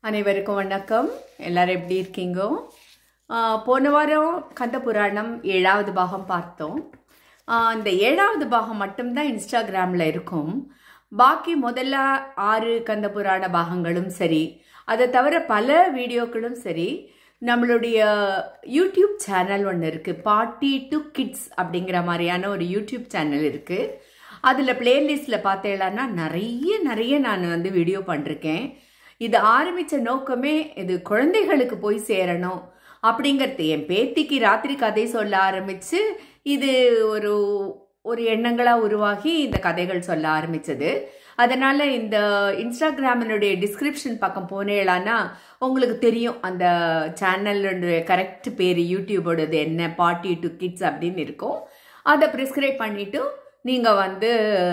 அனைவருக்கும் வணக்கம் எல்லாரும் எப்படி இருக்கீங்கோ ஆஹ் போன வாரம் கந்த புராணம் ஏழாவது பாகம் பார்த்தோம் ஆஹ் இந்த ஏழாவது பாகம் மட்டும்தான் இன்ஸ்டாகிராமில் இருக்கும் பாக்கி முதல்ல ஆறு கந்த புராண பாகங்களும் சரி அதை தவிர பல வீடியோக்களும் சரி நம்மளுடைய யூடியூப் சேனல் ஒன்று இருக்குது பாட்டி டு கிட்ஸ் அப்படிங்கிற மாதிரியான ஒரு யூடியூப் சேனல் இருக்குது அதில் பிளேலிஸ்டில் பார்த்தேன்னா நிறைய நிறைய நான் வந்து வீடியோ பண்ணிருக்கேன் இது ஆரம்பித்த நோக்கமே இது குழந்தைகளுக்கு போய் சேரணும் அப்படிங்கிறது என் பேத்திக்கு ராத்திரி கதை சொல்ல ஆரம்பித்து இது ஒரு ஒரு எண்ணங்களாக உருவாகி இந்த கதைகள் சொல்ல ஆரம்பிச்சது அதனால் இந்த இன்ஸ்டாகிராமினுடைய டிஸ்கிரிப்ஷன் பக்கம் போனேலான்னா உங்களுக்கு தெரியும் அந்த சேனலுடைய கரெக்ட் பேர் யூடியூபோடது என்ன பாட்டி டு கிட்ஸ் அப்படின்னு இருக்கும் அதை ப்ரிஸ்கிரைப் பண்ணிவிட்டு நீங்கள் வந்து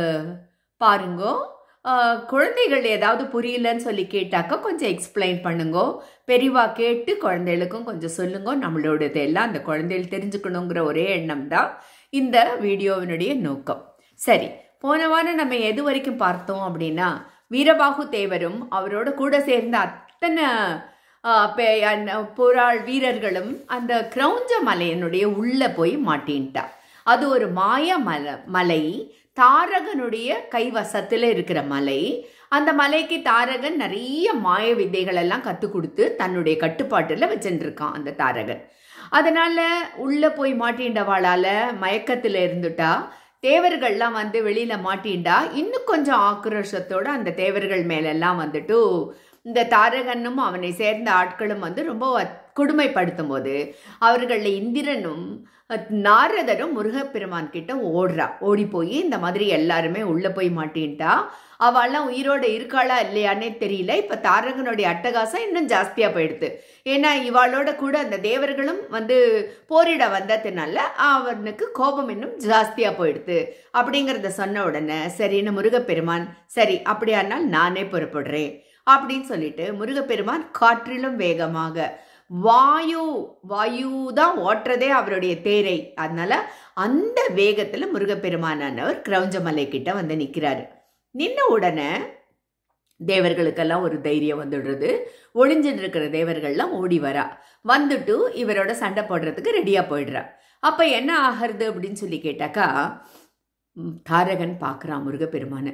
பாருங்கோ ஆஹ் குழந்தைகள் ஏதாவது புரியலன்னு சொல்லி கேட்டாக்கா கொஞ்சம் எக்ஸ்பிளைன் பண்ணுங்க பெரியவா கேட்டு குழந்தைகளுக்கும் கொஞ்சம் சொல்லுங்க நம்மளோடது எல்லாம் அந்த குழந்தைகள் தெரிஞ்சுக்கணுங்கிற ஒரே எண்ணம் தான் இந்த வீடியோவினுடைய நோக்கம் சரி போன வாரம் நம்ம எது வரைக்கும் பார்த்தோம் அப்படின்னா வீரபாகு தேவரும் அவரோட கூட சேர்ந்த அத்தனை ஆஹ், பெ- அன்ன- புறாள் வீரர்களும் அந்த கிரௌஞ்ச மலையினுடைய உள்ள போய் மாட்டின்ட்டா அது ஒரு மாய மலை மலை தாரகனுடைய கைவசத்தில் இருக்கிற மலை அந்த மலைக்கு தாரகன் நிறைய மாய வித்தைகள் எல்லாம் கற்றுக் கொடுத்து தன்னுடைய கட்டுப்பாட்டில் வச்சுட்டு இருக்கான் அந்த தாரகன் அதனால உள்ள போய் மாட்டின்றவாளால மயக்கத்தில் இருந்துட்டா தேவர்கள்லாம் வந்து வெளியில மாட்டிண்டா இன்னும் கொஞ்சம் ஆக்ரோஷத்தோட அந்த தேவர்கள் மேலெல்லாம் வந்துட்டு இந்த தாரகனும் அவனை சேர்ந்த ஆட்களும் வந்து ரொம்ப கொடுமைப்படுத்தும் போது அவர்களில் இந்திரனும் அஹ், நாரதரும் முருகப்பெருமான் கிட்ட ஓடுறா ஓடி போய் இந்த மாதிரி எல்லாருமே உள்ள போய் மாட்டின்ட்டா அவெல்லாம் உயிரோட இருக்காளா இல்லையானே தெரியல இப்ப தாரகனுடைய அட்டகாசம் இன்னும் ஜாஸ்தியா போயிடுது ஏன்னா இவாளோட கூட அந்த தேவர்களும் வந்து போரிட வந்ததுனால அவனுக்கு கோபம் இன்னும் ஜாஸ்தியா போயிடுது அப்படிங்கிறத சொன்ன உடனே சரின்னு முருகப்பெருமான் சரி அப்படியானால் நானே புறப்படுறேன் அப்படின்னு சொல்லிட்டு முருகப்பெருமான் காற்றிலும் வேகமாக வாயு வாயு தான் ஓட்டுறதே அவருடைய தேரை அதனால அந்த வேகத்துல முருகப்பெருமானானவர் கிரௌஞ்சமலை கிட்ட வந்து நிக்கிறாரு நின்ன உடனே தேவர்களுக்கெல்லாம் ஒரு தைரியம் வந்துடுறது ஒளிஞ்சிட்டு இருக்கிற தேவர்கள்லாம் ஓடி வரா வந்துட்டு இவரோட சண்டை போடுறதுக்கு ரெடியா போயிடுறா அப்ப என்ன ஆகிறது அப்படின்னு சொல்லி கேட்டாக்கா ம், தாரகன் பார்க்கறான் முருகப்பெருமான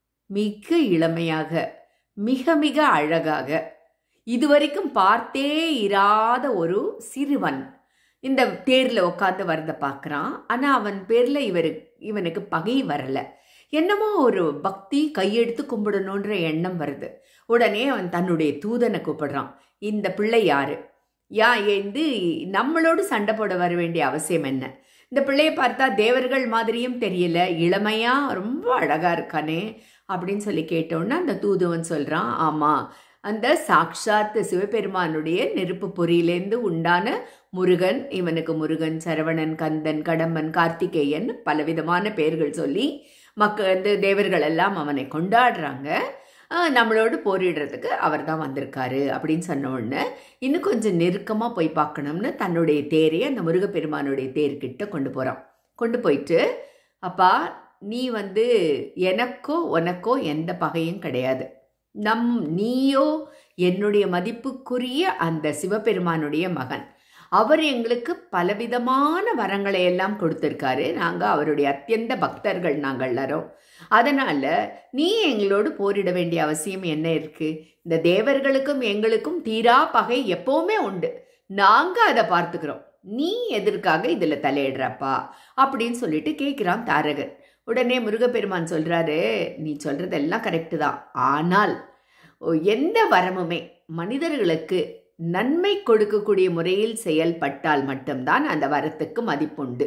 மிக இளமையாக மிக மிக அழகாக இதுவரைக்கும் பார்த்தே இராத ஒரு சிறுவன் இந்த தேர்ல உட்காந்து வரத பார்க்கறான் ஆனா அவன் பேர்ல இவரு இவனுக்கு பகை வரல என்னமோ ஒரு பக்தி கையெடுத்து கும்பிடணுன்ற எண்ணம் வருது உடனே அவன் தன்னுடைய தூதனை கூப்பிடுறான் இந்த பிள்ளை யாரு யா இது நம்மளோடு சண்டை போட வர வேண்டிய அவசியம் என்ன இந்த பிள்ளைய பார்த்தா தேவர்கள் மாதிரியும் தெரியல இளமையா ரொம்ப அழகா இருக்கானே அப்படின்னு சொல்லி கேட்டோன்னா அந்த தூதுவன் சொல்றான் ஆமா அந்த சாக்ஷாத் சிவபெருமானுடைய நெருப்பு பொறியிலேருந்து உண்டான முருகன் இவனுக்கு முருகன் சரவணன் கந்தன் கடம்பன் கார்த்திகேயன் பலவிதமான பெயர்கள் சொல்லி மக்கள் வந்து தேவர்கள் எல்லாம் அவனை கொண்டாடுறாங்க ஆஹ் நம்மளோடு போரிடுறதுக்கு அவர் தான் வந்திருக்காரு அப்படின்னு சொன்ன உடனே இன்னும் கொஞ்சம் நெருக்கமாக போய் பார்க்கணும்னு தன்னுடைய தேரை அந்த முருகப்பெருமானுடைய தேர்கிட்ட கொண்டு போகிறான் கொண்டு போயிட்டு அப்பா நீ வந்து எனக்கோ உனக்கோ எந்த பகையும் கிடையாது நம் நீயோ என்னுடைய மதிப்புக்குரிய அந்த சிவபெருமானுடைய மகன் அவர் எங்களுக்கு பலவிதமான வரங்களை எல்லாம் கொடுத்திருக்காரு நாங்கள் அவருடைய அத்தியந்த பக்தர்கள் நாங்கள் எல்லாரும் அதனால நீ எங்களோடு போரிட வேண்டிய அவசியம் என்ன இருக்கு இந்த தேவர்களுக்கும் எங்களுக்கும் தீரா பகை எப்பவுமே உண்டு நாங்க அதை பார்த்துக்கிறோம் நீ எதற்காக இதுல தலையிடுறப்பா அப்படின்னு சொல்லிட்டு கேட்கிறான் தாரகன் உடனே முருகப்பெருமான் சொல்றாரு நீ சொல்றதெல்லாம் கரெக்டு தான் ஆனால் ஓ, எந்த வரமுமே மனிதர்களுக்கு நன்மை கொடுக்கக்கூடிய முறையில் செயல்பட்டால் மட்டும்தான் அந்த வரத்துக்கு மதிப்புண்டு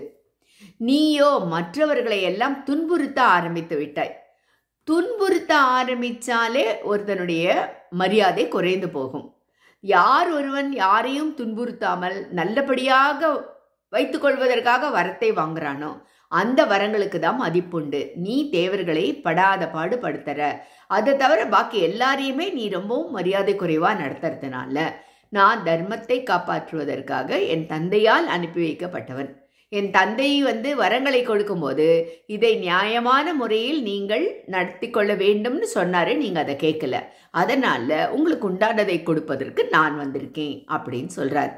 நீயோ மற்றவர்களை எல்லாம் துன்புறுத்த ஆரம்பித்து விட்டாய் துன்புறுத்த ஆரம்பிச்சாலே ஒருத்தனுடைய மரியாதை குறைந்து போகும் யார் ஒருவன் யாரையும் துன்புறுத்தாமல் நல்லபடியாக வைத்துக் கொள்வதற்காக வரத்தை வாங்குறானோ அந்த வரங்களுக்கு தான் மதிப்புண்டு நீ தேவர்களை படாத பாடு படுத்துற அதை தவிர பாக்கி எல்லாரையுமே நீ ரொம்பவும் மரியாதை குறைவா நடத்துறதுனால நான் தர்மத்தை காப்பாற்றுவதற்காக என் தந்தையால் அனுப்பி வைக்கப்பட்டவன் என் தந்தை வந்து வரங்களை கொடுக்கும்போது இதை நியாயமான முறையில் நீங்கள் நடத்தி கொள்ள வேண்டும்னு சொன்னாரு நீங்க அதை கேட்கல அதனால உங்களுக்கு உண்டானதை கொடுப்பதற்கு நான் வந்திருக்கேன் அப்படின்னு சொல்றார்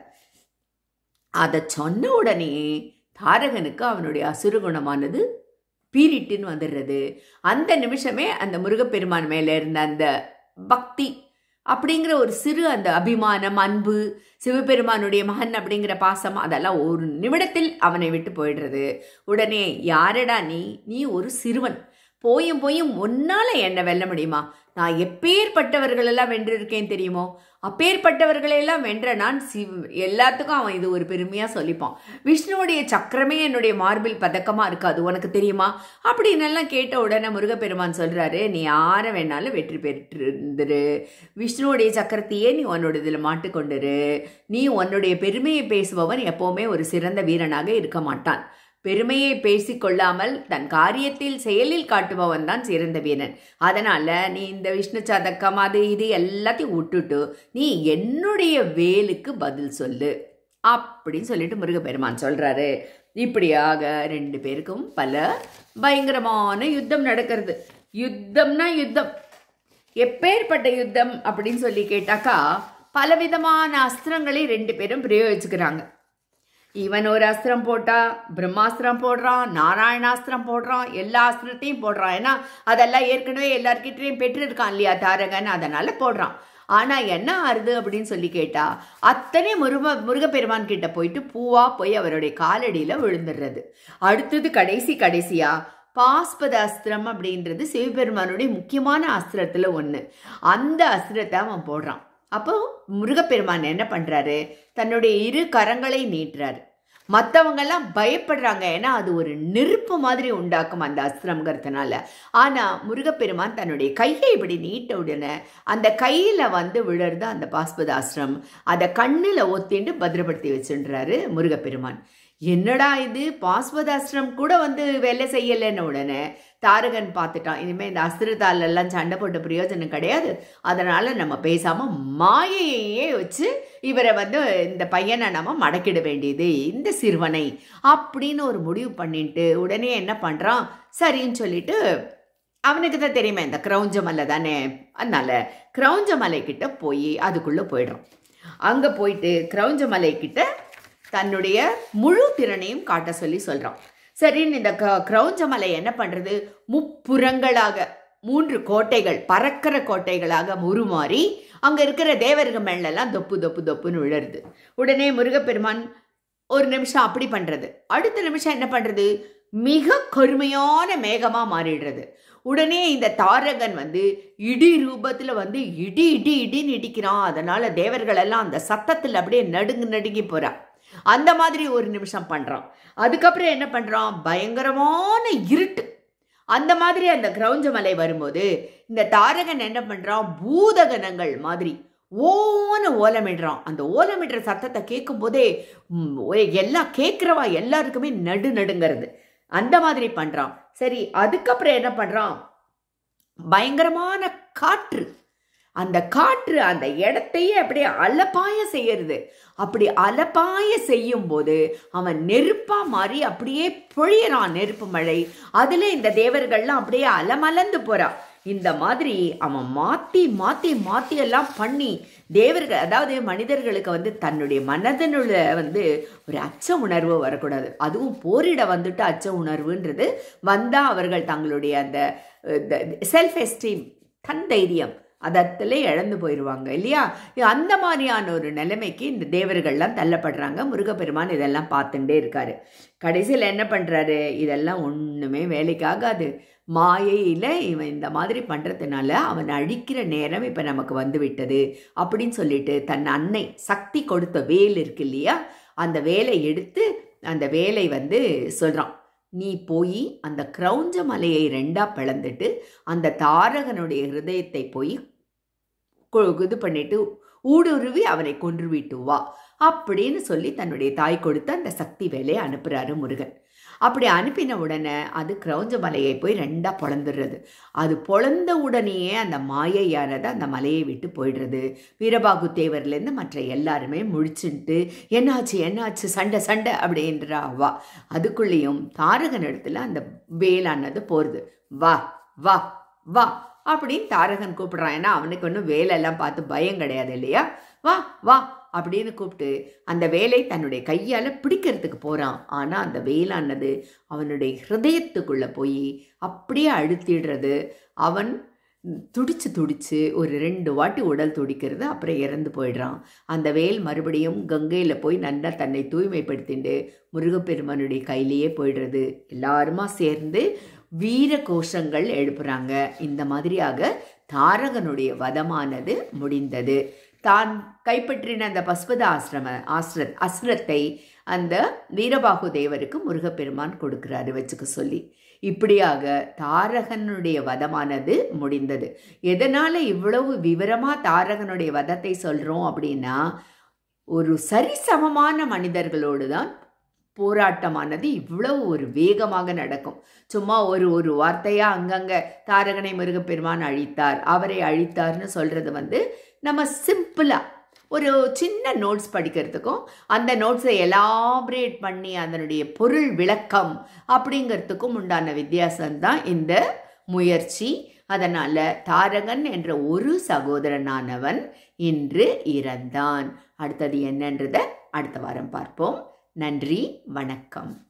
அதை சொன்ன உடனே தாரகனுக்கு அவனுடைய அசுரகுணமானது பீரிட்டுன்னு வந்துடுறது அந்த நிமிஷமே அந்த முருகப்பெருமான் மேலே இருந்த அந்த பக்தி அப்படிங்கிற ஒரு சிறு அந்த அபிமானம் அன்பு சிவபெருமானுடைய மகன் அப்படிங்கிற பாசம் அதெல்லாம் ஒரு நிமிடத்தில் அவனை விட்டு போயிடுறது உடனே யாரடா நீ நீ ஒரு சிறுவன் போயும் போயும் உன்னால என்ன வெல்ல முடியுமா நான் எப்பேற்பட்டவர்களெல்லாம் வென்றிருக்கேன் தெரியுமோ அப்பேற்பட்டவர்களெல்லாம் வென்ற நான் சிவ் எல்லாத்துக்கும் அவன் இது ஒரு பெருமையாக சொல்லிப்பான் விஷ்ணுவுடைய சக்கரமே என்னுடைய மார்பில் பதக்கமாக இருக்காது உனக்கு தெரியுமா அப்படின்னு எல்லாம் கேட்ட உடனே முருகப்பெருமான் சொல்கிறாரு நீ யாரை வேணாலும் வெற்றி பெற்று இருந்துரு விஷ்ணுவுடைய சக்கரத்தையே நீ உன்னோட இதில் மாட்டுக்கொண்டுரு நீ உன்னுடைய பெருமையை பேசுபவன் எப்போவுமே ஒரு சிறந்த வீரனாக இருக்க மாட்டான் பெருமையை பேசிக்கொள்ளாமல் தன் காரியத்தில் செயலில் காட்டுபவன் தான் சிறந்த வீரன் அதனால நீ இந்த விஷ்ணு சதக்கம் அது இது எல்லாத்தையும் விட்டுட்டு நீ என்னுடைய வேலுக்கு பதில் சொல்லு அப்படின்னு சொல்லிட்டு முருகப்பெருமான் சொல்றாரு இப்படியாக ரெண்டு பேருக்கும் பல பயங்கரமான யுத்தம் நடக்கிறது யுத்தம்னா யுத்தம் எப்பேற்பட்ட யுத்தம் அப்படின்னு சொல்லி கேட்டாக்கா பலவிதமான அஸ்திரங்களை ரெண்டு பேரும் பிரயோகிச்சுக்கிறாங்க இவன் ஒரு அஸ்திரம் போட்டா பிரம்மாஸ்திரம் போடுறான் நாராயணாஸ்திரம் போடுறான் எல்லா அஸ்திரத்தையும் போடுறான் ஏன்னா அதெல்லாம் ஏற்கனவே எல்லார்கிட்டையும் பெற்றிருக்கான் இல்லையா தாரகன் அதனால போடுறான் ஆனா என்ன ஆறுது அப்படின்னு சொல்லி கேட்டா அத்தனை முருக முருகப்பெருமான் கிட்ட போயிட்டு பூவா போய் அவருடைய காலடியில விழுந்துடுறது அடுத்தது கடைசி கடைசியா பாஸ்பத அஸ்திரம் அப்படின்றது சிவபெருமானுடைய முக்கியமான அஸ்திரத்துல ஒன்று அந்த அஸ்திரத்தை அவன் போடுறான் அப்போ முருகப்பெருமான் என்ன பண்றாரு தன்னுடைய இரு கரங்களை நீட்டுறாரு மற்றவங்கெல்லாம் பயப்படுறாங்க ஏன்னா அது ஒரு நெருப்பு மாதிரி உண்டாக்கும் அந்த அஸ்திரம்ங்கிறதுனால ஆனால் முருகப்பெருமான் தன்னுடைய கையை இப்படி நீட்ட உடனே அந்த கையில் வந்து விழுறது அந்த பாஸ்பதாஸ்திரம் அதை கண்ணில் ஒத்திண்டு பத்திரப்படுத்தி வச்சுன்றாரு முருகப்பெருமான் என்னடா இது பாஸ்பதாஸ்திரம் கூட வந்து வேலை செய்யலைன்னு உடனே தாரகன் பார்த்துட்டான் இனிமேல் இந்த அஸ்திரத்தால் எல்லாம் சண்டை போட்ட பிரயோஜனம் கிடையாது அதனால் நம்ம பேசாமல் மாயையே வச்சு இவரை வந்து இந்த பையனை நம்ம மடக்கிட வேண்டியது இந்த சிறுவனை அப்படின்னு ஒரு முடிவு பண்ணிட்டு உடனே என்ன பண்ணுறான் சரின்னு சொல்லிட்டு அவனுக்கு தான் தெரியுமே இந்த கிரௌஞ்ச மலை தானே அதனால கிரௌஞ்ச மலை கிட்ட போய் அதுக்குள்ளே போயிடுறான் அங்கே போயிட்டு கிரௌஞ்ச மலை கிட்ட தன்னுடைய முழு திறனையும் காட்ட சொல்லி சொல்கிறான் சரின்னு இந்த க கிரௌஞ்ச மலை என்ன பண்ணுறது முப்புறங்களாக மூன்று கோட்டைகள் பறக்கிற கோட்டைகளாக உருமாறி அங்கே இருக்கிற தேவர்கள் மேலெல்லாம் தொப்பு தொப்பு தொப்புன்னு விழுறது உடனே முருகப்பெருமான் ஒரு நிமிஷம் அப்படி பண்ணுறது அடுத்த நிமிஷம் என்ன பண்ணுறது மிக கருமையான மேகமாக மாறிடுறது உடனே இந்த தாரகன் வந்து இடி ரூபத்தில் வந்து இடி இடி இடின்னு இடிக்கிறான் அதனால தேவர்கள் எல்லாம் அந்த சத்தத்தில் அப்படியே நடுங்கு நடுங்கி போறா அந்த மாதிரி ஒரு நிமிஷம் பண்ணுறான் அதுக்கப்புறம் என்ன பண்ணுறான் பயங்கரமான இருட்டு அந்த மாதிரி அந்த கிரௌஞ்ச மலை வரும்போது இந்த தாரகன் என்ன பண்ணுறான் பூதகணங்கள் மாதிரி ஓன்னு ஓலமிடுறான் அந்த ஓலமிடுற சத்தத்தை கேட்கும் போதே எல்லாம் கேட்குறவா எல்லாருக்குமே நடு நடுங்கிறது அந்த மாதிரி பண்ணுறான் சரி அதுக்கப்புறம் என்ன பண்ணுறான் பயங்கரமான காற்று அந்த காற்று அந்த இடத்தையே அப்படியே அலப்பாய செய்யறது அப்படி அலப்பாய செய்யும் போது அவன் நெருப்பா மாறி அப்படியே பொழியறான் நெருப்பு மழை அதுல இந்த தேவர்கள்லாம் அப்படியே அலமலந்து போறான் இந்த மாதிரி அவன் மாத்தி மாத்தி மாத்தி எல்லாம் பண்ணி தேவர்கள் அதாவது மனிதர்களுக்கு வந்து தன்னுடைய மனதனுள்ள வந்து ஒரு அச்ச உணர்வு வரக்கூடாது அதுவும் போரிட வந்துட்டு அச்ச உணர்வுன்றது வந்தா அவர்கள் தங்களுடைய அந்த செல்ஃப் எஸ்டீம் தன் தைரியம் அதத்துல இழந்து போயிடுவாங்க இல்லையா அந்த மாதிரியான ஒரு நிலைமைக்கு இந்த தேவர்கள்லாம் தள்ளப்படுறாங்க முருகப்பெருமான் இதெல்லாம் பார்த்துட்டே இருக்காரு கடைசியில் என்ன பண்ணுறாரு இதெல்லாம் ஒன்றுமே வேலைக்காகாது மாயையில் இவன் இந்த மாதிரி பண்ணுறதுனால அவன் அழிக்கிற நேரம் இப்போ நமக்கு வந்து விட்டது அப்படின்னு சொல்லிட்டு தன் அன்னை சக்தி கொடுத்த வேல் இருக்கு இல்லையா அந்த வேலை எடுத்து அந்த வேலை வந்து சொல்கிறான் நீ போய் அந்த கிரௌஞ்ச மலையை ரெண்டா பிளந்துட்டு அந்த தாரகனுடைய ஹிருதயத்தை போய் இது பண்ணிட்டு ஊடுருவி அவனை கொன்றுவிட்டு வா அப்படின்னு சொல்லி தன்னுடைய தாய் கொடுத்து அந்த சக்தி வேலையை அனுப்புறாரு முருகன் அப்படி அனுப்பின உடனே அது கிரௌஞ்ச மலையை போய் ரெண்டாக பொழந்துடுறது அது பொழந்த உடனேயே அந்த மாயையானது அந்த மலையை விட்டு போயிடுறது வீரபாகு தேவர்லேருந்து மற்ற எல்லாருமே முழிச்சுட்டு என்னாச்சு என்னாச்சு சண்டை சண்டை அப்படின்ற அவா அதுக்குள்ளேயும் தாரகன் இடத்துல அந்த வேலானது போகிறது வா வா வா அப்படின்னு தாரகன் கூப்பிடுறான் ஏன்னா அவனுக்கு ஒன்றும் வேலையெல்லாம் பார்த்து பயம் கிடையாது இல்லையா வா வா அப்படின்னு கூப்பிட்டு அந்த வேலை தன்னுடைய கையால் பிடிக்கிறதுக்கு போகிறான் ஆனால் அந்த வேலானது அவனுடைய ஹிருதயத்துக்குள்ளே போய் அப்படியே அழுத்திடுறது அவன் துடிச்சு துடிச்சு ஒரு ரெண்டு வாட்டி உடல் துடிக்கிறது அப்புறம் இறந்து போயிடுறான் அந்த வேல் மறுபடியும் கங்கையில் போய் நல்லா தன்னை தூய்மைப்படுத்திட்டு முருகப்பெருமானுடைய கையிலேயே போயிடுறது எல்லாருமா சேர்ந்து வீர கோஷங்கள் எழுப்புறாங்க இந்த மாதிரியாக தாரகனுடைய வதமானது முடிந்தது தான் கைப்பற்றின அந்த பஸ்பத ஆசிரம ஆசிர அஸ்ரத்தை அந்த வீரபாகு தேவருக்கு முருகப்பெருமான் கொடுக்குறாரு வச்சுக்க சொல்லி இப்படியாக தாரகனுடைய வதமானது முடிந்தது எதனால் இவ்வளவு விவரமாக தாரகனுடைய வதத்தை சொல்கிறோம் அப்படின்னா ஒரு சரிசமமான மனிதர்களோடு தான் போராட்டமானது இவ்வளவு ஒரு வேகமாக நடக்கும் சும்மா ஒரு ஒரு வார்த்தையாக அங்கங்கே தாரகனை முருகப்பெருமான் அழித்தார் அவரை அழித்தார்னு சொல்கிறது வந்து நம்ம சிம்பிளாக ஒரு சின்ன நோட்ஸ் படிக்கிறதுக்கும் அந்த நோட்ஸை எலாபரேட் பண்ணி அதனுடைய பொருள் விளக்கம் அப்படிங்கிறதுக்கும் உண்டான வித்தியாசம்தான் இந்த முயற்சி அதனால் தாரகன் என்ற ஒரு சகோதரனானவன் இன்று இறந்தான் அடுத்தது என்னன்றதை அடுத்த வாரம் பார்ப்போம் நன்றி வணக்கம்